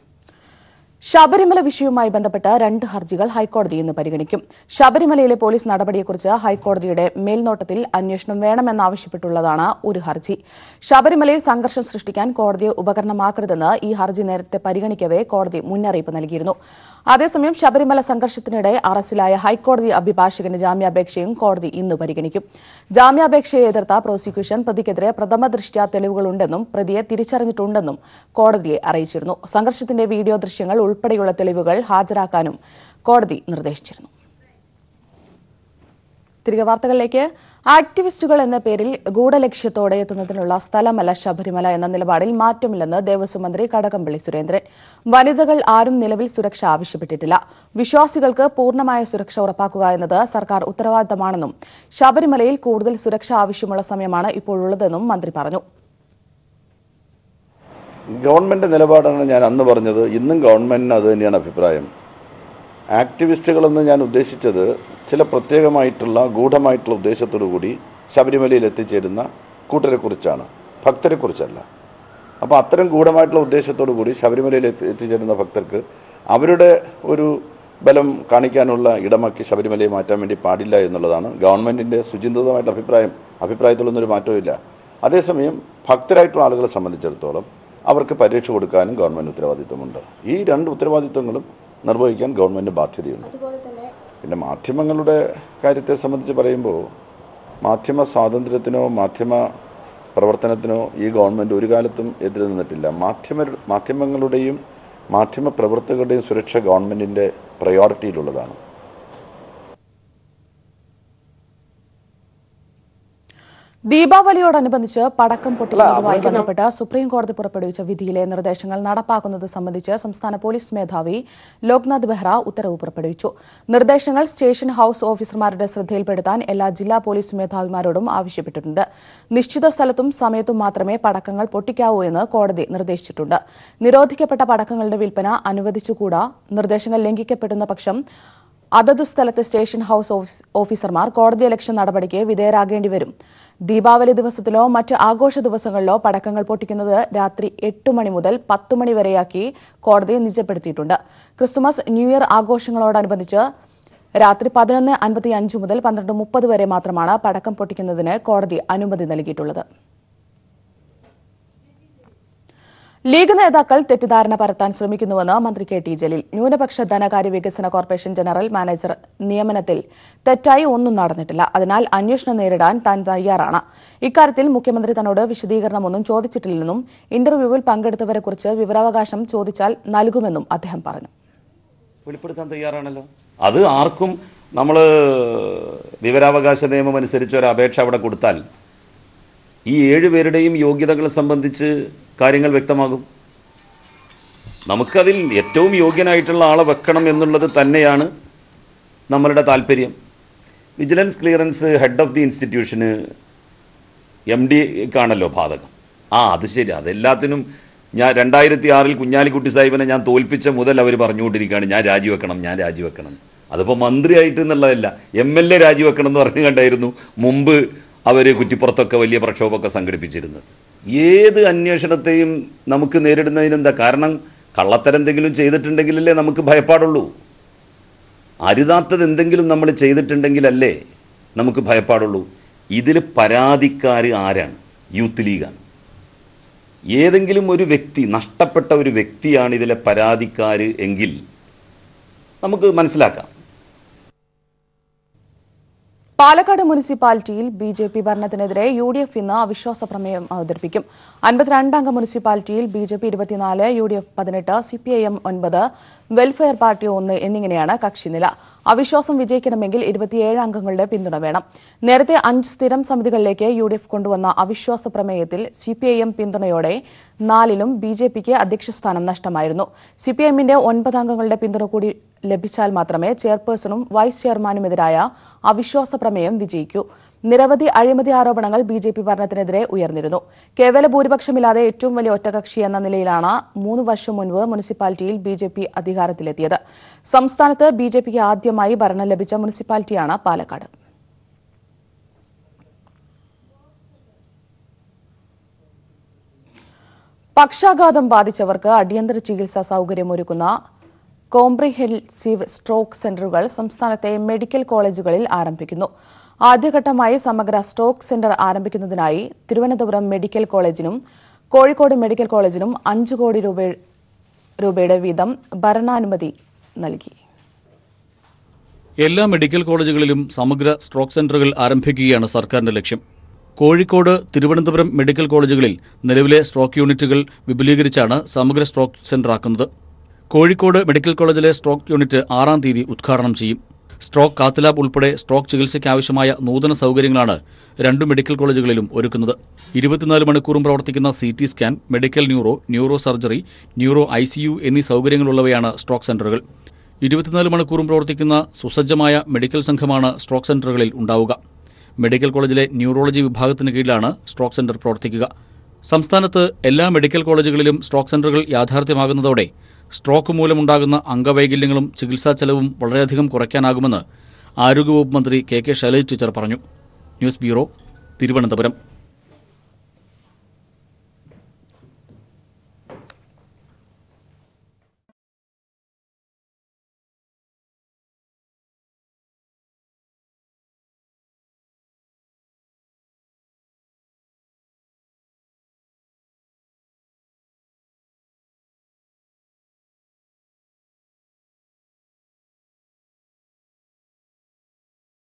ശബരിമല വിഷയവുമായി ബന്ധപ്പെട്ട് രണ്ട് ഹർജികൾ ഹൈക്കോടതി ഇന്ന് പരിഗണിക്കും ശബരിമലയിലെ പോലീസ് നടപടിയെക്കുറിച്ച് ഹൈക്കോടതിയുടെ മേൽനോട്ടത്തിൽ അന്വേഷണം വേണമെന്നാവശ്യപ്പെട്ടുള്ളതാണ് ഒരു ഹർജി ശബരിമലയിൽ സംഘർഷം സൃഷ്ടിക്കാൻ കോടതിയെ ഉപകരണമാക്കരുതെന്ന് ഈ ഹർജി നേരത്തെ പരിഗണിക്കവേ കോടതി മുന്നറിയിപ്പ് നൽകിയിരുന്നു അതേസമയം ശബരിമല സംഘർഷത്തിനിടെ അറസ്റ്റിലായ ഹൈക്കോടതി അഭിഭാഷകന്റെ ജാമ്യാപേക്ഷയും കോടതി ഇന്ന് പരിഗണിക്കും ജാമ്യാപേക്ഷയെ എതിർത്ത പ്രോസിക്യൂഷൻ പ്രതിക്കെതിരെ പ്രഥമ ദൃഷ്ട്യാ തെളിവുകളുണ്ടെന്നും പ്രതിയെ തിരിച്ചറിഞ്ഞിട്ടുണ്ടെന്നും കോടതിയെ അറിയിച്ചിരുന്നു സംഘർഷത്തിന്റെ വീഡിയോ ദൃശ്യങ്ങൾ ഉൾപ്പെടെയുള്ള തെളിവുകൾ ഹാജരാക്കാനും കോടതി നിർദ്ദേശിച്ചിരുന്നു തിരികെ വാർത്തകളിലേക്ക് ആക്ടിവിസ്റ്റുകൾ എന്ന പേരിൽ ഗൂഢലക്ഷ്യത്തോടെ എത്തുന്നതിനുള്ള സ്ഥലമല്ല ശബരിമല എന്ന നിലപാടിൽ മാറ്റമില്ലെന്ന് ദേവസ്വം മന്ത്രി കടകംപള്ളി സുരേന്ദ്രൻ വനിതകൾ ആരും നിലവിൽ സുരക്ഷ ആവശ്യപ്പെട്ടിട്ടില്ല വിശ്വാസികൾക്ക് പൂർണ്ണമായ സുരക്ഷ ഉറപ്പാക്കുക എന്നത് സർക്കാർ ഉത്തരവാദിത്തമാണെന്നും ശബരിമലയിൽ കൂടുതൽ സുരക്ഷ ആവശ്യമുള്ള സമയമാണ് ഇപ്പോഴുള്ളതെന്നും മന്ത്രി പറഞ്ഞു ഗവൺമെൻറ് നിലപാടാണ് ഞാൻ അന്ന് പറഞ്ഞത് ഇന്നും ഗവൺമെൻറ്റിന് അത് തന്നെയാണ് അഭിപ്രായം ആക്ടിവിസ്റ്റുകളെന്ന് ഞാൻ ഉദ്ദേശിച്ചത് ചില പ്രത്യേകമായിട്ടുള്ള ഗൂഢമായിട്ടുള്ള ഉദ്ദേശത്തോടു കൂടി ശബരിമലയിൽ എത്തിച്ചേരുന്ന കൂട്ടരെക്കുറിച്ചാണ് ഭക്തരെക്കുറിച്ചല്ല അപ്പോൾ അത്തരം ഗൂഢമായിട്ടുള്ള ഉദ്ദേശത്തോടു കൂടി ശബരിമലയിൽ എത്തി എത്തിച്ചേരുന്ന ഭക്തർക്ക് അവരുടെ ഒരു ബലം കാണിക്കാനുള്ള ഇടമാക്കി ശബരിമലയെ മാറ്റാൻ വേണ്ടി പാടില്ല എന്നുള്ളതാണ് ഗവൺമെൻറ്റിൻ്റെ സുചിന്തിതമായിട്ടുള്ള അഭിപ്രായം അഭിപ്രായത്തിലൊന്നൊരു മാറ്റവും അതേസമയം ഭക്തരായിട്ടുള്ള ആളുകളെ സംബന്ധിച്ചിടത്തോളം അവർക്ക് പരീക്ഷ കൊടുക്കാനും ഗവൺമെൻറ് ഉത്തരവാദിത്വമുണ്ട് ഈ രണ്ട് ഉത്തരവാദിത്വങ്ങളും നിർവഹിക്കാൻ ഗവൺമെൻറ് ബാധ്യതയുണ്ട് പിന്നെ മാധ്യമങ്ങളുടെ കാര്യത്തെ സംബന്ധിച്ച് പറയുമ്പോൾ മാധ്യമ സ്വാതന്ത്ര്യത്തിനോ മാധ്യമ പ്രവർത്തനത്തിനോ ഈ ഗവൺമെൻറ് ഒരു കാലത്തും എതിര് നിന്നിട്ടില്ല മാധ്യമ മാധ്യമങ്ങളുടെയും മാധ്യമ പ്രവർത്തകരുടെയും സുരക്ഷ ഗവൺമെൻറ്റിൻ്റെ പ്രയോറിറ്റിയിലുള്ളതാണ് ദീപാവലിയോടനുബന്ധിച്ച് പടക്കം പൊട്ടിക്കുന്നതുമായി ബന്ധപ്പെട്ട് സുപ്രീം കോടതി പുറപ്പെടുവിച്ച വിധിയിലെ നിർദ്ദേശങ്ങൾ നടപ്പാക്കുന്നത് സംബന്ധിച്ച് സംസ്ഥാന പോലീസ് മേധാവി ലോക്നാഥ് ബെഹ്റ ഉത്തരവ് പുറപ്പെടുവിച്ചു നിർദ്ദേശങ്ങൾ സ്റ്റേഷൻ ഹൌസ് ഓഫീസർമാരുടെ ശ്രദ്ധയിൽപ്പെടുത്താൻ എല്ലാ ജില്ലാ പോലീസ് മേധാവിമാരോടും ആവശ്യപ്പെട്ടിട്ടുണ്ട് നിശ്ചിത സ്ഥലത്തും സമയത്തും മാത്രമേ പടക്കങ്ങൾ പൊട്ടിക്കാവൂ എന്ന് കോടതി നിർദ്ദേശിച്ചിട്ടുണ്ട് നിരോധിക്കപ്പെട്ട പടക്കങ്ങളുടെ വിൽപ്പന അനുവദിച്ചുകൂടാ നിർദ്ദേശങ്ങൾ ലംഘിക്കപ്പെടുന്ന പക്ഷം അതത് സ്ഥലത്തെ സ്റ്റേഷൻ ഹൌസ് ഓഫീസ്- ഓഫീസർമാർ കോടതിയലക്ഷ്യ നടപടിക്ക് വിധേയരാകേണ്ടി വരും ദീപാവലി ദിവസത്തിലോ മറ്റ് ആഘോഷ ദിവസങ്ങളിലോ പടക്കങ്ങൾ പൊട്ടിക്കുന്നത് രാത്രി എട്ട് മണി മുതൽ പത്ത് മണി വരെയാക്കി കോടതി നിജപ്പെടുത്തിയിട്ടുണ്ട് ക്രിസ്തുമസ് ന്യൂ ഇയർ ആഘോഷങ്ങളോടനുബന്ധിച്ച് രാത്രി പതിനൊന്ന് അൻപത്തി അഞ്ച് മുതൽ പന്ത്രണ്ട് മുപ്പത് വരെ മാത്രമാണ് പടക്കം പൊട്ടിക്കുന്നതിന് കോടതി അനുമതി നൽകിയിട്ടുള്ളത് ലീഗ് നേതാക്കൾ തെറ്റിദ്ധാരണ പരത്താൻ ശ്രമിക്കുന്നുവെന്ന് മന്ത്രി കെ ടി ജലീൽ ന്യൂനപക്ഷ ധനകാര്യ വികസന കോർപ്പറേഷൻ ജനറൽ മാനേജർ നിയമനത്തിൽ തെറ്റായി ഒന്നും നടന്നിട്ടില്ല അതിനാൽ അന്വേഷണം നേരിടാൻ താൻ തയ്യാറാണ് ഇക്കാര്യത്തിൽ മുഖ്യമന്ത്രി തന്നോട് വിശദീകരണമൊന്നും ചോദിച്ചിട്ടില്ലെന്നും ഇന്റർവ്യൂവിൽ പങ്കെടുത്തവരെക്കുറിച്ച് വിവരാവകാശം ചോദിച്ചാൽ നൽകുമെന്നും അദ്ദേഹം പറഞ്ഞു വെളിപ്പെടുത്താൻ തയ്യാറാണല്ലോ അത് ആർക്കും നമ്മൾ വിവരാവകാശ നിയമം അനുസരിച്ച് ഒരു അപേക്ഷ അവിടെ കൊടുത്താൽ ഈ ഏഴ് പേരുടെയും യോഗ്യതകളെ സംബന്ധിച്ച് കാര്യങ്ങൾ വ്യക്തമാകും നമുക്കതിൽ ഏറ്റവും യോഗ്യനായിട്ടുള്ള ആളെ വെക്കണം എന്നുള്ളത് തന്നെയാണ് നമ്മളുടെ താല്പര്യം vigilance clearance head of the ഇൻസ്റ്റിറ്റ്യൂഷന് എം ഡിക്കാണല്ലോ ബാധകം ആ അത് ശരി അതെല്ലാത്തിനും ഞാൻ രണ്ടായിരത്തി ആറിൽ കുഞ്ഞാലിക്കുട്ടി സാഹിബിനെ ഞാൻ തോൽപ്പിച്ച മുതൽ അവർ പറഞ്ഞുകൊണ്ടിരിക്കുകയാണ് ഞാൻ രാജിവെക്കണം ഞാൻ രാജിവെക്കണം അതിപ്പോൾ മന്ത്രിയായിട്ട് എന്നുള്ളതല്ല എം എൽ എ രാജിവെക്കണം എന്ന് പറഞ്ഞു കണ്ടായിരുന്നു മുമ്പ് അവർ കുറ്റിപ്പുറത്തൊക്കെ വലിയ പ്രക്ഷോഭമൊക്കെ സംഘടിപ്പിച്ചിരുന്നത് ഏത് അന്വേഷണത്തെയും നമുക്ക് നേരിടുന്നതിനെന്താ കാരണം കള്ളത്തരം എന്തെങ്കിലും ചെയ്തിട്ടുണ്ടെങ്കിലല്ലേ നമുക്ക് ഭയപ്പാടുള്ളൂ അരുതാത്തത് എന്തെങ്കിലും നമ്മൾ ചെയ്തിട്ടുണ്ടെങ്കിലല്ലേ നമുക്ക് ഭയപ്പാടുള്ളൂ ഇതിൽ പരാതിക്കാർ ആരാണ് യൂത്ത് ലീഗാണ് ഏതെങ്കിലും ഒരു വ്യക്തി നഷ്ടപ്പെട്ട ഒരു വ്യക്തിയാണ് ഇതിലെ പരാതിക്കാർ എങ്കിൽ നമുക്ക് മനസ്സിലാക്കാം പാലക്കാട് മുനിസിപ്പാലിറ്റിയിൽ ബി ജെ പി ഭരണത്തിനെതിരെ യു ഡി എഫ് ഇന്ന് അവിശ്വാസ പ്രമേയം അവതരിപ്പിക്കും അൻപത്തിരണ്ട് അംഗ മുനിസിപ്പാലിറ്റിയിൽ ബി ജെ പി ഇരുപത്തിനാല് യു ഡി എഫ് പതിനെട്ട് സി പി ഐ എം ഒൻപത് വെൽഫെയർ പാർട്ടി ഒന്ന് എന്നിങ്ങനെയാണ് കക്ഷിനില അവിശ്വാസം വിജയിക്കണമെങ്കിൽ ഇരുപത്തിയേഴ് അംഗങ്ങളുടെ പിന്തുണ വേണം നേരത്തെ അഞ്ച് സ്ഥിരം സമിതികളിലേക്ക് യു ഡി എഫ് കൊണ്ടുവന്ന അവിശ്വാസ പ്രമേയത്തിൽ സി പി ഐ എം പിന്തുണയോടെ നാലിലും ബി ജെ പിക്ക് അധ്യക്ഷസ്ഥാനം നഷ്ടമായിരുന്നു സി പി എമ്മിന്റെ ഒൻപത് അംഗങ്ങളുടെ പിന്തുണ കൂടി ലഭിച്ചാൽ മാത്രമേ ചെയർപേഴ്സണും വൈസ് ചെയർമാനുമെതിരായ അവിശ്വാസ പ്രമേയം വിജയിക്കൂ നിരവധി അഴിമതി ആരോപണങ്ങൾ ബി ജെ പി ഭരണത്തിനെതിരെ ഉയർന്നിരുന്നു കേവല ഭൂരിപക്ഷമില്ലാതെ ഏറ്റവും വലിയ ഒറ്റകക്ഷി എന്ന നിലയിലാണ് മൂന്ന് വർഷം മുൻപ് മുനിസിപ്പാലിറ്റിയിൽ ബി ജെ പി അധികാരത്തിലെത്തിയത് സംസ്ഥാനത്ത് ബി ജെ പിക്ക് ആദ്യമായി ഭരണം ലഭിച്ച മുനിസിപ്പാലിറ്റിയാണ് പാലക്കാട് പക്ഷാഘാതം ബാധിച്ചവർക്ക് അടിയന്തര ചികിത്സാ സൗകര്യമൊരുക്കുന്ന കോംപ്രിഹെൻസീവ് സ്ട്രോക്ക് സെന്ററുകൾ സംസ്ഥാനത്തെ മെഡിക്കൽ കോളേജുകളിൽ ആരംഭിക്കുന്നു ആദ്യഘട്ടമായി സമഗ്ര സ്ട്രോക്ക് സെന്റർ ആരംഭിക്കുന്നതിനായി തിരുവനന്തപുരം മെഡിക്കൽ കോളേജിനും കോഴിക്കോട് മെഡിക്കൽ കോളേജിനും അഞ്ചു കോടി രൂപ രൂപയുടെ വീതം ഭരണാനുമതി നൽകി എല്ലാ മെഡിക്കൽ കോളേജുകളിലും സമഗ്ര സ്ട്രോക്ക് സെന്ററുകൾ ആരംഭിക്കുകയാണ് സർക്കാരിന്റെ ലക്ഷ്യം കോഴിക്കോട് തിരുവനന്തപുരം മെഡിക്കൽ കോളേജുകളിൽ നിലവിലെ സ്ട്രോക്ക് യൂണിറ്റുകൾ വിപുലീകരിച്ചാണ് സമഗ്ര സ്ട്രോക്ക് സെന്റർ ആക്കുന്നത് കോഴിക്കോട് മെഡിക്കൽ കോളേജിലെ സ്ട്രോക്ക് യൂണിറ്റ് ആറാം തീയതി ഉദ്ഘാടനം ചെയ്യും സ്ട്രോക്ക് കാത്തലാബ് ഉൾപ്പെടെ സ്ട്രോക്ക് ചികിത്സയ്ക്ക് ആവശ്യമായ നൂതന സൗകര്യങ്ങളാണ് രണ്ടു മെഡിക്കൽ കോളേജുകളിലും ഒരുക്കുന്നത് ഇരുപത്തിനാല് മണിക്കൂറും പ്രവർത്തിക്കുന്ന C T scan medical neuro neuro surgery neuro I C U എന്നീ സൗകര്യങ്ങളുള്ളവയാണ് സ്ട്രോക്ക് സെന്ററുകൾ ഇരുപത്തിനാല് മണിക്കൂറും പ്രവർത്തിക്കുന്ന സുസജ്ജമായ മെഡിക്കൽ സംഘമാണ് സ്ട്രോക്ക് സെന്ററുകളിൽ ഉണ്ടാവുക മെഡിക്കൽ കോളേജിലെ ന്യൂറോളജി വിഭാഗത്തിന് കീഴിലാണ് സ്ട്രോക്ക് സെന്റർ പ്രവർത്തിക്കുക സംസ്ഥാനത്ത് എല്ലാ മെഡിക്കൽ കോളേജുകളിലും സ്ട്രോക്ക് സെന്ററുകൾ യാഥാർത്ഥ്യമാകുന്നതോടെ സ്ട്രോക്ക് മൂലമുണ്ടാകുന്ന അംഗവൈകല്യങ്ങളും ചികിത്സാ ചെലവും വളരെയധികം കുറയ്ക്കാനാകുമെന്ന് ആരോഗ്യവകുപ്പ് മന്ത്രി കെ കെ ശൈലജ് ടീച്ചർ പറഞ്ഞു ന്യൂസ് ബ്യൂറോ തിരുവനന്തപുരം